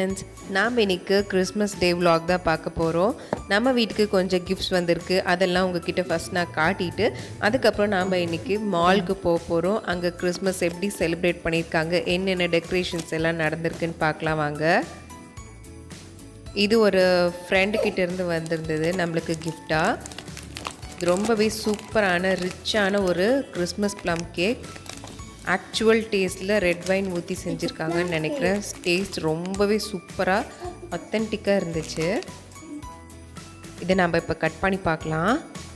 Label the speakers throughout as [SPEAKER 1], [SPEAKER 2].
[SPEAKER 1] friends நாம் இன்னைக்கு Christmas டே vlog தான் பார்க்க போகிறோம் நம்ம வீட்டுக்கு கொஞ்சம் கிஃப்ட்ஸ் வந்திருக்கு அதெல்லாம் உங்ககிட்ட ஃபஸ்ட் நான் காட்டிட்டு அதுக்கப்புறம் நாம் இன்னைக்கு மால்க்கு போக போகிறோம் அங்கே கிறிஸ்மஸ் எப்படி செலிப்ரேட் பண்ணியிருக்காங்க என்னென்ன டெக்கரேஷன்ஸ் எல்லாம் நடந்திருக்குன்னு பார்க்கலாம் வாங்க இது ஒரு ஃப்ரெண்டு கிட்ட இருந்து வந்திருந்தது நம்மளுக்கு கிஃப்டாக இது ரொம்பவே சூப்பரான ரிச்சான ஒரு கிறிஸ்மஸ் ப்ளம் கேக் ஆக்சுவல் டேஸ்ட்டில் ரெட் வைன் ஊற்றி செஞ்சுருக்காங்கன்னு நினைக்கிறேன் டேஸ்ட் ரொம்பவே சூப்பராக அத்தன்டிக்காக இருந்துச்சு இதை நம்ம இப்போ கட் பண்ணி பார்க்கலாம்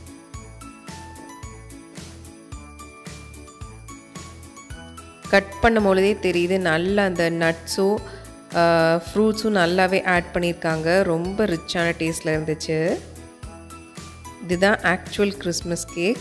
[SPEAKER 1] கட் பண்ணும் பொழுதே தெரியுது நல்ல அந்த நட்ஸும் ஃப்ரூட்ஸும் நல்லாவே ஆட் பண்ணியிருக்காங்க ரொம்ப ரிச்சான டேஸ்ட்டில் இருந்துச்சு இதுதான் ஆக்சுவல் கிறிஸ்மஸ் கேக்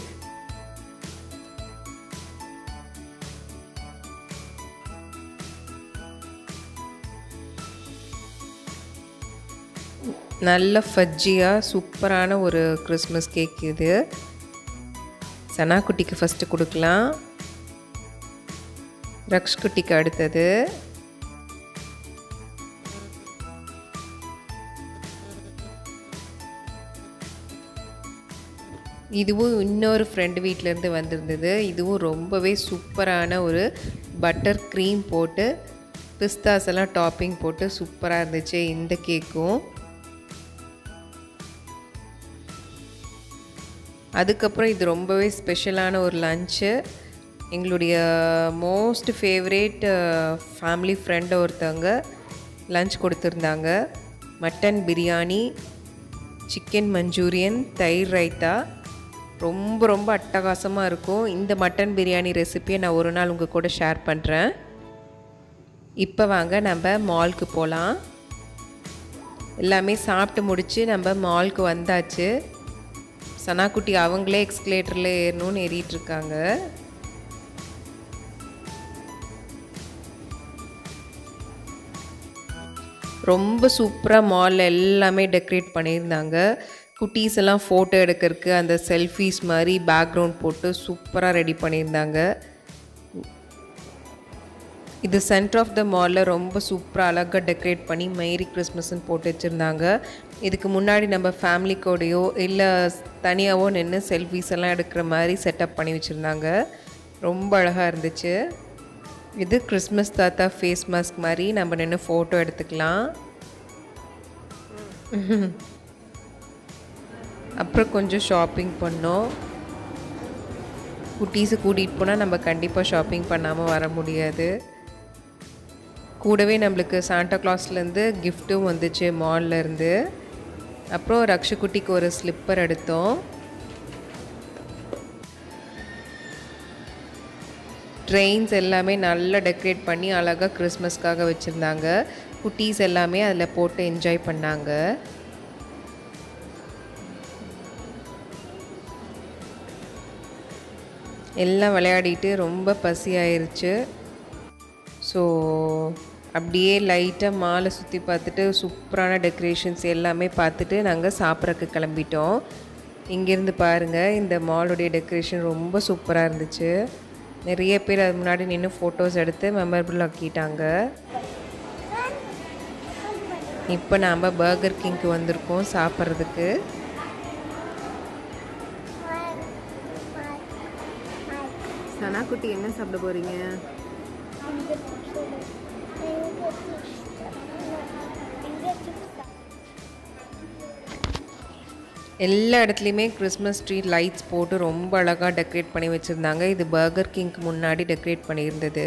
[SPEAKER 1] நல்ல ஃபஜ்ஜியாக சூப்பரான ஒரு கிறிஸ்மஸ் கேக் இது சனா குட்டிக்கு ஃபஸ்ட்டு கொடுக்கலாம் ரக்ஷ் குட்டிக்கு அடுத்தது இதுவும் இன்னொரு ஃப்ரெண்டு வீட்டிலேருந்து வந்திருந்தது இதுவும் ரொம்பவே சூப்பரான ஒரு பட்டர் க்ரீம் போட்டு பிஸ்தாஸ் எல்லாம் டாப்பிங் போட்டு சூப்பராக இருந்துச்சு இந்த கேக்கும் அதுக்கப்புறம் இது ரொம்பவே ஸ்பெஷலான ஒரு லஞ்சு எங்களுடைய மோஸ்ட் ஃபேவரேட் ஃபேமிலி ஃப்ரெண்டு ஒருத்தவங்க லஞ்ச் கொடுத்துருந்தாங்க மட்டன் பிரியாணி சிக்கன் மஞ்சூரியன் தயிர் ரைத்தா ரொம்ப ரொம்ப அட்டகாசமாக இருக்கும் இந்த மட்டன் பிரியாணி ரெசிப்பியை நான் ஒரு நாள் உங்கள் கூட ஷேர் பண்ணுறேன் இப்போ வாங்க நம்ம மால்க்கு போகலாம் எல்லாமே சாப்பிட்டு முடித்து நம்ம மால்க்கு வந்தாச்சு சனாக்குட்டி அவங்களே எக்ஸ்கலேட்டரில் ஏறணும்னு ஏறிட்டு இருக்காங்க ரொம்ப சூப்பராக மாலில் எல்லாமே டெக்கரேட் பண்ணியிருந்தாங்க குட்டீஸ் எல்லாம் ஃபோட்டோ எடுக்கிறதுக்கு அந்த செல்ஃபீஸ் மாதிரி பேக்ரவுண்ட் போட்டு சூப்பராக ரெடி பண்ணியிருந்தாங்க இது சென்டர் ஆஃப் த மாலில் ரொம்ப சூப்பராக அழகாக டெக்கரேட் பண்ணி மேரி கிறிஸ்மஸ்ன்னு போட்டு வச்சுருந்தாங்க இதுக்கு முன்னாடி நம்ம ஃபேமிலி கூடயோ இல்லை தனியாகவோ நின்று செல்ஃபீஸ் எல்லாம் எடுக்கிற மாதிரி செட்டப் பண்ணி வச்சுருந்தாங்க ரொம்ப அழகாக இருந்துச்சு இது கிறிஸ்மஸ் தாத்தா ஃபேஸ் மாஸ்க் மாதிரி நம்ம நின்று ஃபோட்டோ எடுத்துக்கலாம் அப்புறம் கொஞ்சம் ஷாப்பிங் பண்ணோம் குட்டீஸை கூட்டிகிட்டு போனால் நம்ம கண்டிப்பாக ஷாப்பிங் பண்ணாமல் வர முடியாது கூடவே நம்மளுக்கு சாண்டா கிளாஸ்லேருந்து கிஃப்ட்டும் வந்துச்சு மால்ல இருந்து அப்புறம் ரக்ஷகுட்டிக்கு ஒரு ஸ்லிப்பர் எடுத்தோம் ட்ரெயின்ஸ் எல்லாமே நல்லா டெக்கரேட் பண்ணி அழகாக கிறிஸ்மஸ்க்காக வச்சுருந்தாங்க குட்டீஸ் எல்லாமே அதில் போட்டு என்ஜாய் பண்ணாங்க எல்லாம் விளையாடிட்டு ரொம்ப பசி ஆயிருச்சு ஸோ அப்படியே லைட்டாக மாலை சுற்றி பார்த்துட்டு சூப்பரான டெக்கரேஷன்ஸ் எல்லாமே பார்த்துட்டு நாங்கள் சாப்பிட்றக்கு கிளம்பிட்டோம் இங்கேருந்து பாருங்கள் இந்த மாலுடைய டெக்கரேஷன் ரொம்ப சூப்பராக இருந்துச்சு நிறைய பேர் அது முன்னாடி நின்று ஃபோட்டோஸ் எடுத்து மெமரபிள் ஆக்கிட்டாங்க இப்போ நாம் பர்கர் கிங்க்கு வந்திருக்கோம் சாப்பிட்றதுக்கு சனா குட்டி என்ன சாப்பிட போகிறீங்க எல்லா இடத்துலையுமே கிறிஸ்மஸ் ட்ரீ லைட்ஸ் போட்டு ரொம்ப அழகாக டெக்கரேட் பண்ணி வச்சுருந்தாங்க இது பர்கர் கிங்க்கு முன்னாடி டெக்கரேட் பண்ணியிருந்தது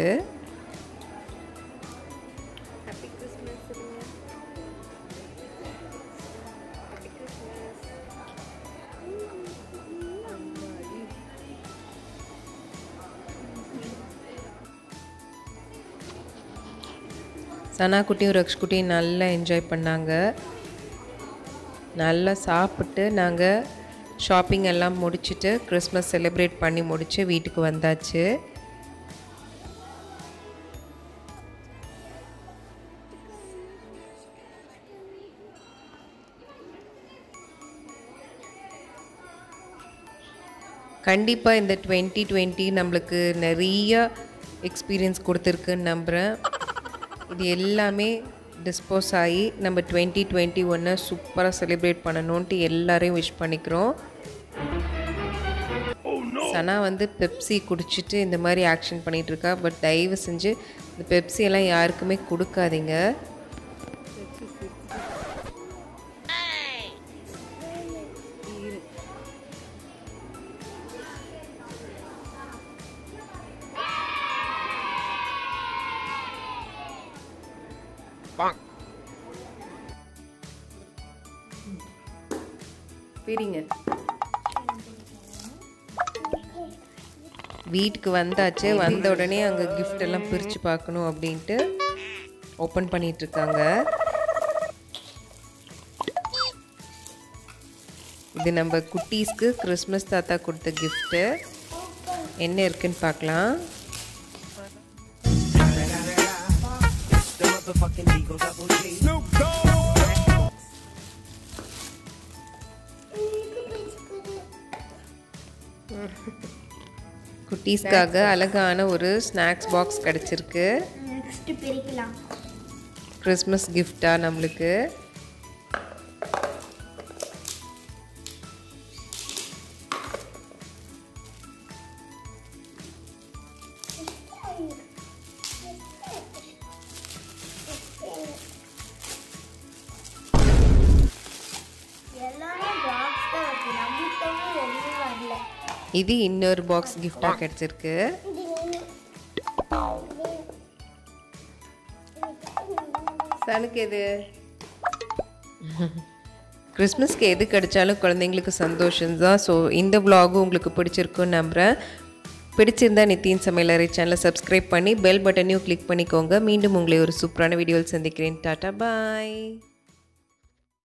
[SPEAKER 1] சனா குட்டியும் ரக்ஷ் குட்டியும் நல்லா என்ஜாய் பண்ணாங்க நல்லா சாப்பிட்டு நாங்கள் ஷாப்பிங் எல்லாம் முடிச்சுட்டு கிறிஸ்மஸ் செலிப்ரேட் பண்ணி முடித்து வீட்டுக்கு வந்தாச்சு கண்டிப்பாக இந்த டுவெண்ட்டி டுவெண்ட்டி நம்மளுக்கு நிறைய எக்ஸ்பீரியன்ஸ் கொடுத்துருக்குன்னு நம்புகிறேன் இது எல்லாமே டிஸ்போஸ் ஆகி நம்ம டுவெண்ட்டி டுவெண்ட்டி ஒன்னை சூப்பராக செலிப்ரேட் பண்ணணுன்ட்டு எல்லாரையும் விஷ் பண்ணிக்கிறோம் சனா வந்து பெப்சி குடிச்சிட்டு இந்த மாதிரி ஆக்ஷன் பண்ணிகிட்டு இருக்கா பட் தயவு செஞ்சு இந்த பெப்சி எல்லாம் யாருக்குமே கொடுக்காதீங்க பிரிங்க வீட்டுக்கு வந்தாச்சு வந்த உடனே அங்கே gift எல்லாம் பிரித்து பார்க்கணும் அப்படின்ட்டு ஓப்பன் பண்ணிட்டு இருக்காங்க இது நம்ம குட்டீஸ்க்கு கிறிஸ்மஸ் தாத்தா கொடுத்த கிஃப்ட்டு என்ன இருக்குன்னு பார்க்கலாம் குட்டீஸ்க்காக அழகான ஒரு ஸ்நாக்ஸ் பாக்ஸ் கிடச்சிருக்கு
[SPEAKER 2] நெக்ஸ்ட் பிரிக்கலாம்
[SPEAKER 1] கிறிஸ்மஸ் கிஃப்டாக நம்மளுக்கு
[SPEAKER 2] எல்லாமே பாக்ஸ் தான் இருக்கு நம்மளுக்கு எதுவுமே வரல
[SPEAKER 1] இது இன்னொரு பாக்ஸ் கிஃப்டாக கிடச்சிருக்கு சனுக்கு எது கிறிஸ்மஸ்க்கு எது கிடைச்சாலும் குழந்தைங்களுக்கு சந்தோஷம் தான் ஸோ இந்த vlog உங்களுக்கு பிடிச்சிருக்குன்னு நம்புகிறேன் பிடிச்சிருந்தா நித்தின் சமையலறை சேனலை சப்ஸ்கிரைப் பண்ணி பெல் பட்டனையும் கிளிக் பண்ணிக்கோங்க மீண்டும் உங்களை ஒரு சூப்பரான வீடியோவில் சந்திக்கிறேன் டாட்டா பாய்